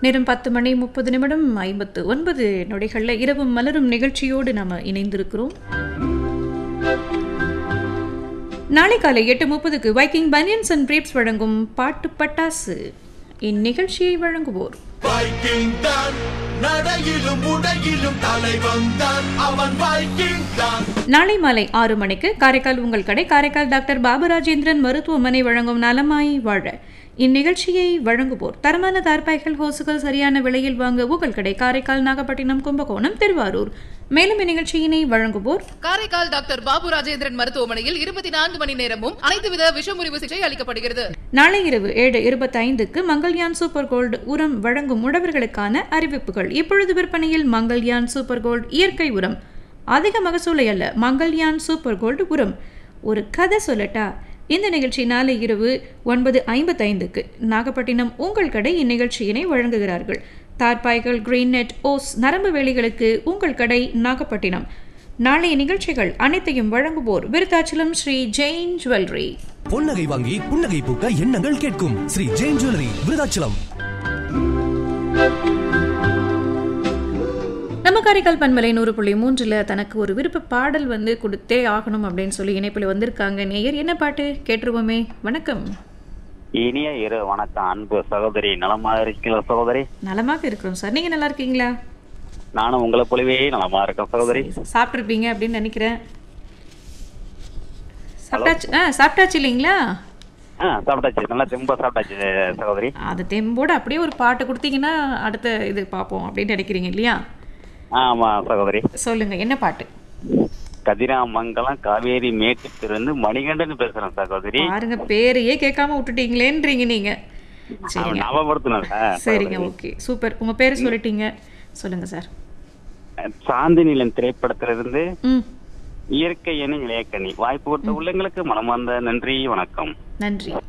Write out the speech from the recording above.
நேரம் பத்து மணி முப்பது நிமிடம் ஐம்பத்து ஒன்பது நொடிகளில் இரவும் மலரும் நிகழ்ச்சியோடு நாம் இணைந்திருக்கிறோம் நாளை காலை எட்டு முப்பதுக்கு வைக்கிங் பனியன்ஸ் அண்ட் பிரீப்ஸ் வழங்கும் பாட்டு பட்டாசு இந்நிகழ்ச்சியை வழங்குவோர் வைக்கிங் தான் நடையிலும் உடையிலும் தலைவன் தான் அவன் வைக்கிங் தான் நாளை மாலை ஆறு மணிக்கு காரைக்கால் உங்கள் கடை காரைக்கால் டாக்டர் பாபுராஜேந்திரன் மருத்துவமனை வழங்கும் நலமாய் வாழ இந்நிகழ்ச்சியை வழங்குவோர் தரமான தார்பாய்கள் ஹோசுகள் சரியான விலையில் வாங்க உங்கள் கடை காரைக்கால் நாகப்பட்டினம் கும்பகோணம் திருவாரூர் மேலும் இந்நிகழ்ச்சியினை வழங்குவோர் காரைக்கால் டாக்டர் பாபு ராஜேந்திரன் மருத்துவமனையில் இருபத்தி நான்கு மணி நேரமும் அனைத்து வித விஷமுறிவு சிகிச்சை அளிக்கப்படுகிறது நாளை இரவு ஏழு இருபத்தைந்துக்கு மங்கள்யான் சூப்பர் கோல்டு உரம் வழங்கும் உழவர்களுக்கான அறிவிப்புகள் இப்பொழுது விற்பனையில் மங்கள்யான் சூப்பர் கோல்டு இயற்கை உரம் அதிக மகசூலை அல்ல மங்கள்யான் சூப்பர் கோல்டு உரம் ஒரு கதை சொல்லட்டா இந்த நிகழ்ச்சி நாளை இரவு ஒன்பது ஐம்பத்தைந்துக்கு நாகப்பட்டினம் உங்கள் கடை இந்நிகழ்ச்சியினை வழங்குகிறார்கள் தார்பாய்கள் கிரீன் நெட் ஓஸ் நரம்பு வேலிகளுக்கு உங்கள் கடை நாகப்பட்டினம் நாளைய நிகழ்ச்சிகள் அனைத்தையும் வழங்குவோர் விருத்தாச்சலம் ஸ்ரீ ஜெயின் ஜுவல்லரி பொன்னகை வாங்கி புன்னகை பூக்க எண்ணங்கள் கேட்கும் ஸ்ரீ ஜெயின் ஜுவல்லரி விருதாச்சலம் நம்ம காரைக்கால் பண்பலை நூறு புள்ளி மூன்றில் தனக்கு ஒரு விருப்ப பாடல் வந்து கொடுத்தே ஆகணும் அப்படின்னு சொல்லி இணைப்பில் வந்திருக்காங்க நேயர் என்ன பாட்டு கேட்டுருவோமே வணக்கம் இனிய இரு வணக்கம் அன்பு சகோதரி நலமா இருக்கிற சகோதரி நலமாக இருக்கிறோம் சார் நீங்கள் நல்லா இருக்கீங்களா நானும் உங்களை போலவே நலமா இருக்கேன் சகோதரி சாப்பிட்ருப்பீங்க அப்படின்னு நினைக்கிறேன் சாப்பிட்டாச்சு ஆ சாப்பிட்டாச்சு இல்லைங்களா ஆ சாப்பிட்டாச்சு நல்லா தெம்பா சாப்பிட்டாச்சு சகோதரி அது தெம்போட அப்படியே ஒரு பாட்டு கொடுத்தீங்கன்னா அடுத்த இது பார்ப்போம் அப்படின்னு நினைக்கிறீங்க இல்லையா ஆமா சகோதரி சொல்லுங்க என்ன பாட்டு கதிராமங்கலம் காவேரி மேட்டுத்திலிருந்து மணிகண்டன் பேசுறேன் சகோதரி பாருங்க பேரையே கேட்காம விட்டுட்டீங்களேன்றீங்க நீங்க சரிங்க ஞாபகப்படுத்தினேன் சரிங்க ஓகே சூப்பர் உங்க பேரை சொல்லிட்டீங்க சொல்லுங்க சார் சாந்தி நிலம் திரைப்படத்திலிருந்து ம் இயற்கை என இளையக்கணி வாய்ப்பு கொடுத்த உள்ளங்களுக்கு மனமார்ந்த நன்றி வணக்கம் நன்றி